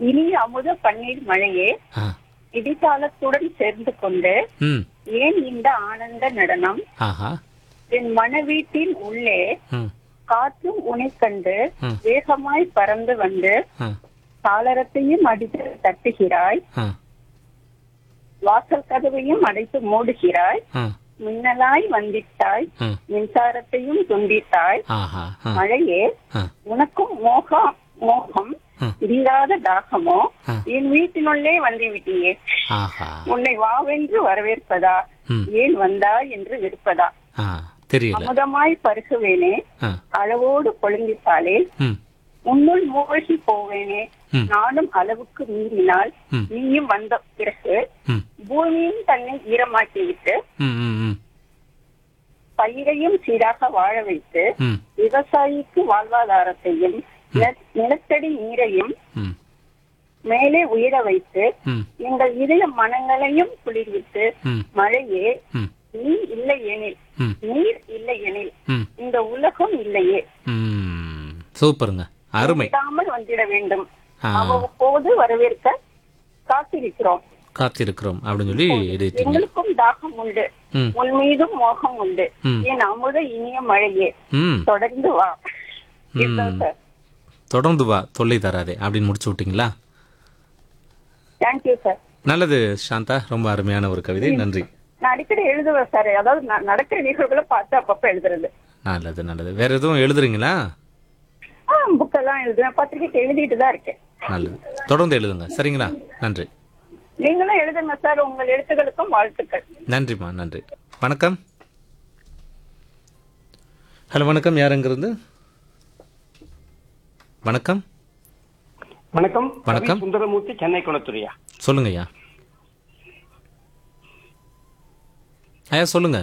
இனிய அமுத பன்னீர் மழையே ஆ இடித்தாளத்துடன் சேர்ந்து கொண்டு ம் ஏன் இந்த ஆனந்த நடனம் ஆஹா என் மனவீட்டின் உள்ளே ம் காற்றும் உனை கண்டு ம். வேகமாய் பறந்து வந்து ஆ சாளரத்தையும் அடித்து தட்டுகிறாய் ஆ வாசல் கதவையும் அடைத்து மூடுகிறாய் ஆ மின்னலாய் வந்திட்டாய் ம். மின்சாரத்தையும் துண்டித்தாய் ஆஹா ஆ மழையே ஆ உனக்கும் மோகம் மோகம் ம். தீராத தாகமோ ஆ. என் வீட்டினுள்ளே வந்து விட்டியே ஆஹா உன்னை வாவென்று வரவேற்பதா ம். ஏன் வந்தாய் என்று விருப்பதா ஆ தெரியல அமுதமாய் பருகுவேனே ஆ அளவோடு கொழுந்தித்தாலே ம் உன்னுள் மூழ்கி போவேனே ம். நானும் அளவுக்கு மீறினால் ம். நீயும் வந்த பிறகு ம் பூமியும் தன்னை ஈரமாக்கிவிட்டு ம் ம் ம் பயிரையும் சீராக வாழ வைத்து ம் விவசாயிக்கு வாழ்வாதாரத்தையும் நில- நிலத்தடி நீரையும் ம் மேலே உயர வைத்து ம் எங்கள் இதய மனங்களையும் குளிர்வித்து ம் மழையே ம் நீ இல்லை எனில் ம் நீர் இல்லை எனில் ம் இந்த உலகம் இல்லையே ம் சூப்பருங்க அருமை விடாமல் வந்திட வேண்டும் ஆ. அவ்வப்போது வரவேற்க காத்திருக்கிறோம் காத்திருக்கிறோம் அப்படின்னு சொல்லி எழுதிட்டீங்க எங்களுக்கும் தாகம் உண்டு ம் உன் மீதும் மோகம் உண்டு ம். என் அமுத இனிய மழையே ம் தொடர்ந்து வா இதுதான் சார் தொடர்ந்து வா தொல்லை தராதே அப்படின்னு முடிச்சு விட்டீங்களா தேங்க்யூ சார் நல்லது சாந்தா ரொம்ப அருமையான ஒரு கவிதை நன்றி நான் அடிக்கடி எழுதுவேன் சார் அதாவது ந- நடக்கிற நிகழ்வுகளை பார்த்து அப்பப்ப எழுதுறது நல்லது நல்லது வேற எதுவும் எழுதுறீங்களா ஆ புக்கெல்லாம் எழுதுவேன் பத்திரிகைக்கு எழுதிட்டு தான் இருக்கேன் நல்லது தொடர்ந்து எழுதுங்க சரிங்களா நன்றி நீங்களும் எழுதுங்க சார் உங்கள் எழுத்துக்களுக்கும் வாழ்த்துக்கள் நன்றிம்மா நன்றி வணக்கம் ஹலோ வணக்கம் யாருங்கிறது வணக்கம் வணக்கம் வணக்கம். ரவி சுந்தரமூர்த்தி சென்னை குளத்துறையா சொல்லுங்க ஐயா ஐயா சொல்லுங்க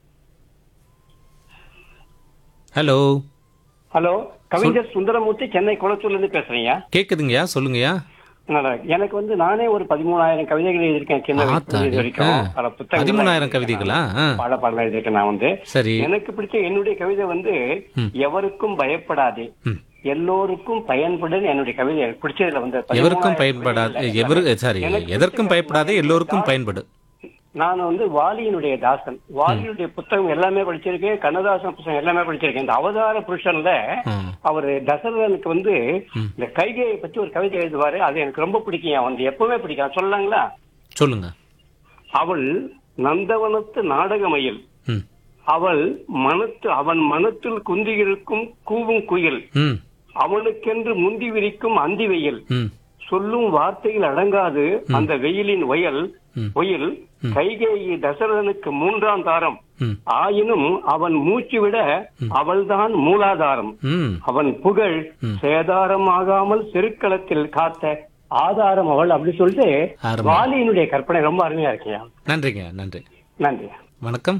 ஹலோ ஹலோ கவிஞர் சுந்தரமூர்த்தி சென்னை குளத்தூர்ல இருந்து பேசுறேன்யா கேக்குதுங்கய்யா சொல்லுங்கய்யா நல்லா இருக்கு. எனக்கு வந்து நானே ஒரு பதிமூணாயிரம் கவிதைகள் எழுதியிருக்கேன் சின்ன வயசுல ஆத்தாடி. இது வரைக்கும் ஆ. பல புத்தகங்கள் பதிமூணாயிரம் கவிதைகளா ஆ. பாட பாடலாம் எழுதியிருக்கேன் நான் வந்து சரி எனக்கு பிடிச்ச என்னுடைய கவிதை வந்து ம். எவருக்கும் பயப்படாதே ம். எல்லோருக்கும் பயன்படுன்னு என்னுடைய கவிதை எனக்கு பிடிச்சதுல வந்து எவருக்கும் 13,000 பயன்படாது கவிதைகள்ல எவரு சாரி எனக்கு எதற்கும் பிடிச்ச பயப்படாதே எல்லோருக்கும் பயன்படு நான் வந்து வாலியினுடைய தாசன் வாலியினுடைய புத்தகம் எல்லாமே படிச்சிருக்கேன் கண்ணதாசன் புத்தகம் எல்லாமே படிச்சிருக்கேன் இந்த அவதார புருஷன்ல ம். அவரு தசரதனுக்கு வந்து இந்த கைகையை பத்தி ஒரு கவிதை எழுதுவாரு அது எனக்கு ரொம்ப பிடிக்கும் வந்து எப்பவுமே பிடிக்கும் சொல்லலாங்களா சொல்லுங்க அவள் நந்தவனத்து நாடகமயில் ம் அவள் மனத்து அவன் மனத்தில் குந்தியிருக்கும் கூவும் குயில் ம் அவனுக்கென்று முந்தி விரிக்கும் அந்தி வெயில் ம் சொல்லும் வார்த்தையில் அடங்காது அந்த வெயிலின் ஒயல் ம். ஒயில் கைகேயி தசரதனுக்கு மூன்றாம் தாரம் ம் ஆயினும் அவன் மூச்சு விட அவள்தான் மூலாதாரம் ம் அவன் புகழ் சேதாரமாகாமல் செருக்களத்தில் காத்த ஆதாரம் அவள் அப்படி சொல்லிட்டு அருமை. வாலியினுடைய கற்பனை ரொம்ப அருமையா இருக்கியா நன்றிங்க நன்றி நன்றி வணக்கம்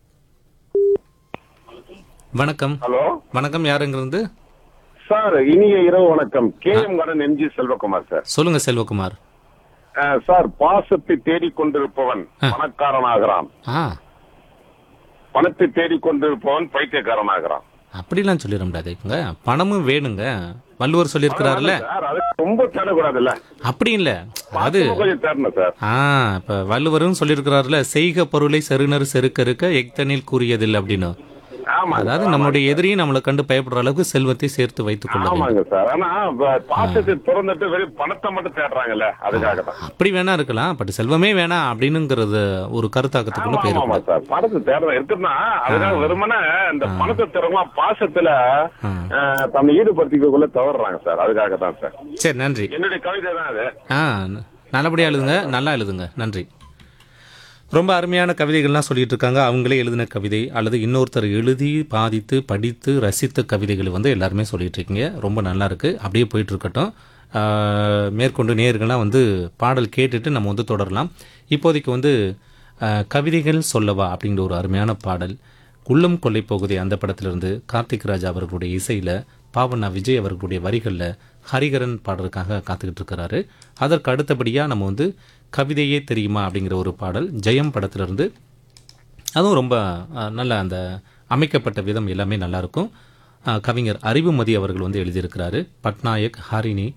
வணக்கம் ஹலோ வணக்கம் யாருங்கிறது சார் இனிய இரவு வணக்கம் கே எம் கடன் எம்ஜி செல்வகுமார் சார் சொல்லுங்க செல்வகுமார் அஹ், சார் பாசத்தை தேடிக் கொண்டிருப்பவன் ஆ. பணக்காரனாகிறான் ஆ பணத்தை தேடிக் கொண்டிருப்பவன் பைத்தியக்காரனாகிறான் அப்படிலாம் சொல்லிட முடியாது இப்பங்க பணமும் வேணுங்க வள்ளுவர் சொல்லியிருக்கிறாருல்ல சார் அது ரொம்ப தேடக்கூடாதுல்ல அப்படி இல்ல அது பாசமும் கொஞ்சம் தேடணும் சார் ஆ இப்ப வள்ளுவரும் சொல்லியிருக்கிறாருல செய்க பொருளை செருணர் செருக்கருக்க எக்தனில் கூறியதில்லை அப்படின்னு ஆமா அதாவது நம்முடைய எதிரியும் நம்மளை கண்டு பயப்படுற அளவுக்கு செல்வத்தை சேர்த்து வைத்துக் கொள்ள வேண்டும் ஆமாங்க சார் ஆனா ப- பாசத்தை திறந்துட்டு வெறும் பணத்தை மட்டும் தேடுறாங்கல்ல அதுக்காக தான் அப்படி வேணா இருக்கலாம் பட் செல்வமே வேணாம் அப்படின்னுங்கிறது ஒரு கருத்தாக்கத்துக்குள்ள ஆமா ஆமா போயிருக்கும் சார் பணத்தை தேடுற இருக்குன்னா அதுக்காக வெறுமனே இந்த பணத்தை திறமா பாசத்துல ஆ. அஹ், தன்னை ஈடுபடுத்திக்கக்குள்ள தவறுறாங்க சார் அதுக்காக தான் சார் சரி நன்றி என்னுடைய கவிதை தான் அது ஆ நல்லபடியா எழுதுங்க நல்லா எழுதுங்க நன்றி ரொம்ப அருமையான கவிதைகள்லாம் சொல்லிட்டு இருக்காங்க அவங்களே எழுதின கவிதை அல்லது இன்னொருத்தர் எழுதி பாதித்து படித்து ரசித்த கவிதைகளை வந்து எல்லாருமே சொல்லிட்டு இருக்கீங்க ரொம்ப நல்லா இருக்கு அப்படியே போயிட்டு இருக்கட்டும் ஆ, மேற்கொண்டு நேர்கள்லாம் வந்து பாடல் கேட்டுட்டு நம்ம வந்து தொடரலாம் இப்போதைக்கு வந்து ஆ, கவிதைகள் சொல்லவா அப்படிங்கிற ஒரு அருமையான பாடல் உள்ளம் கொள்ளை போகுதே அந்த படத்திலிருந்து கார்த்திக் ராஜ் அவர்களுடைய இசையில பாவண்ணா விஜய் அவர்களுடைய வரிகளில் ஹரிகரன் பாடலுக்காக காத்துக்கிட்டு இருக்கிறாரு அதற்கு அடுத்தபடியாக நம்ம வந்து கவிதையே தெரியுமா அப்படிங்கிற ஒரு பாடல் ஜெயம் படத்திலிருந்து அதுவும் ரொம்ப அஹ், நல்ல அந்த அமைக்கப்பட்ட விதம் எல்லாமே நல்லா இருக்கும் அஹ், கவிஞர் அறிவுமதி அவர்கள் வந்து எழுதியிருக்கிறாரு பட்நாயக் ஹாரினி